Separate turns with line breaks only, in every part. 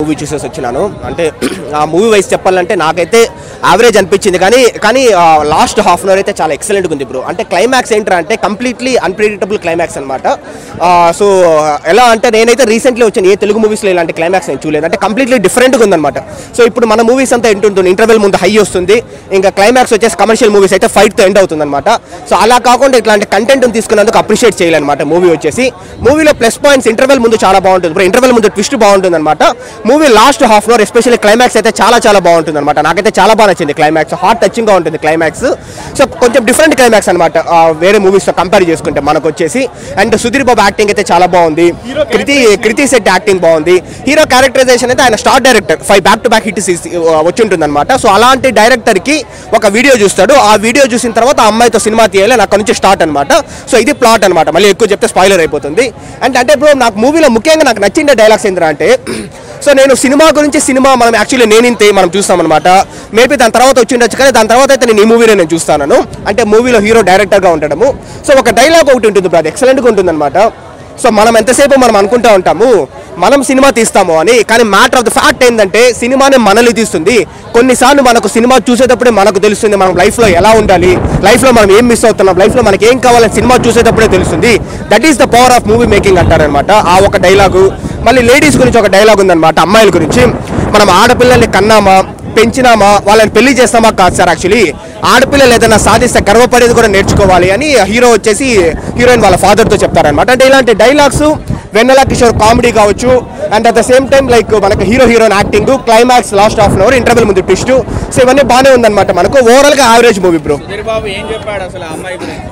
movie చూసేసి వచ్చినాను అంటే ఆ మూవీ వైజ్ చెప్పాలంటే నాకైతే యావరేజ్ అనిపించింది కానీ కానీ లాస్ట్ హాఫ్ అన్ అవర్ అయితే చాలా ఎక్సలెంట్గా ఉంది బ్రో అంటే క్లైమాక్స్ ఏంటంటే అంటే కంప్లీట్లీ అన్ప్రిడిక్టబుల్ క్లైమాక్స్ అనమాట సో ఎలా అంటే నేనైతే రీసెంట్లీ వచ్చాను ఏ తెలుగు మూవీస్లో ఇలాంటి క్లైమాక్స్ నేను చూడలేదు అంటే కంప్లీట్లీ డిఫరెంట్గా ఉందన్నమాట సో ఇప్పుడు మన మూవీస్ అంతా ఎంటుంటుంది ఇంటర్వెల్ ముందు హై వస్తుంది ఇంకా క్లైమాక్స్ వచ్చేసి కమర్షియల్ మూవీస్ అయితే ఫైట్తో ఎండ్ అవుతుంది అనమాట సో అలా కాకుండా ఇట్లాంటి కంటెంట్ తీసుకున్నందుకు అప్రిషియేట్ చేయాలన్నమాట మూవీ వచ్చేసి మూవీలో ప్లస్ పాయింట్స్ ఇంటర్వెల్ ముందు చాలా బాగుంటుంది ఇప్పుడు ఇంటర్వెల్ ముందు ట్విస్ట్ బాగుంటుంది అనమాట movie last half an hour especially climax అయితే చాలా చాలా బాగుంటుంది అనమాట నాకైతే చాలా బాగా నచ్చింది క్లైమాక్స్ హార్ట్ టచింగ్ గా ఉంటుంది క్లైమాక్స్ సో కొంచెం డిఫరెంట్ క్లైమాక్స్ అనమాట వేరే మూవీస్ తో కంపేర్ చేసుకుంటే మనకు వచ్చేసి అండ్ సుధీర్ బాబు యాక్టింగ్ అయితే చాలా బాగుంది కృతి కృతి సెట్ యాక్టింగ్ బాగుంది హీరో క్యారెక్టరైజేషన్ అయితే ఆయన star director five back to back hits వచ్చి ఉంటుంది అనమాట సో అలాంటి డైరెక్టర్ కి ఒక వీడియో చూస్తాడు ఆ వీడియో చూసిన తర్వాత ఆ అమ్మాయితో సినిమా తీయాలి నాకు నుంచి స్టార్ట్ అనమాట సో ఇది ప్లాట్ అనమాట మళ్ళీ ఎక్కువ చెప్తే స్పాయిలర్ అయిపోతుంది అండ్ అంటే ఇప్పుడు నాకు మూవీలో ముఖ్యంగా నాకు నచ్చిన డైలాగ్స్ ఏంటంటే అంటే సో నేను సినిమా గురించి సినిమా మనం యాక్చువల్లీ నేనింతే మనం చూస్తాం అనమాట మేబీ దాని తర్వాత వచ్చి ఉండొచ్చు కానీ దాని తర్వాత అయితే నేను ఈ మూవీలో నేను చూస్తాను అంటే మూవీలో హీరో డైరెక్టర్గా ఉండడము సో ఒక డైలాగ్ ఒకటి ఉంటుంది బ్రో అది ఎక్సలెంట్గా ఉంటుంది సో మనం ఎంతసేపు మనం అనుకుంటా ఉంటాము మనం సినిమా తీస్తాము అని కానీ మ్యాటర్ ఆఫ్ ద ఫ్యాక్ట్ ఏంటంటే సినిమానే మనల్ని తీస్తుంది కొన్నిసార్లు మనకు సినిమా చూసేటప్పుడే మనకు తెలుస్తుంది మనం లైఫ్లో ఎలా ఉండాలి లైఫ్లో మనం ఏం మిస్ అవుతున్నాం లైఫ్లో మనకి ఏం కావాలని సినిమా చూసేటప్పుడే తెలుస్తుంది that is the power of movie making అంటారనమాట ఆ ఒక డైలాగు మళ్ళీ లేడీస్ గురించి ఒక డైలాగ్ ఉందన్నమాట అమ్మాయిల గురించి మనం ఆడపిల్లల్ని కన్నామా పెంచినామా వాళ్ళని పెళ్లి చేస్తామా కాదు సార్ యాక్చువల్లీ ఆడపిల్లలు ఏదైనా సాధిస్తే గర్వపడేది కూడా నేర్చుకోవాలి అని హీరో వచ్చేసి హీరోయిన్ వాళ్ళ ఫాదర్తో చెప్తారనమాట అంటే ఇలాంటి డైలాగ్స్ వెన్నెల కిషోర్ కామెడీ కావచ్చు and at the same time like మనకి hero heroine acting climax last half an hour interval ముందు ట్విస్ట్ సో ఇవన్నీ బాగానే ఉందన్నమాట మనకు ఓవరాల్గా average movie bro
Sudheer Babu ఏం చెప్పాడు అసలు ఆ అమ్మాయి గురించి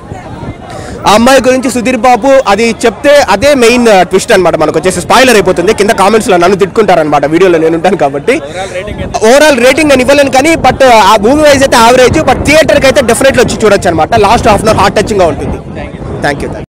ఆ అమ్మాయి గురించి సుధీర్ బాబు అది చెప్తే అదే మెయిన్ ట్విస్ట్ అన్నమాట మనకు వచ్చేసి స్పాయిలర్ అయిపోతుంది కింద కామెంట్స్ లో నన్ను తిట్టుకుంటారనమాట వీడియోలో నేను ఉంటాను కాబట్టి
ఓవరాల్ రేటింగ్ ఎంత
ఓవరాల్ రేటింగ్ అని ఇవ్వలేను కానీ బట్ ఆ మూవీ వైజ్ అయితే యావరేజ్ బట్ థియేటర్కి అయితే డెఫినెట్లీ వచ్చి చూడొచ్చు అనమాట last half an hour heart touching గా ఉంటుంది థ్యాంక్ యూ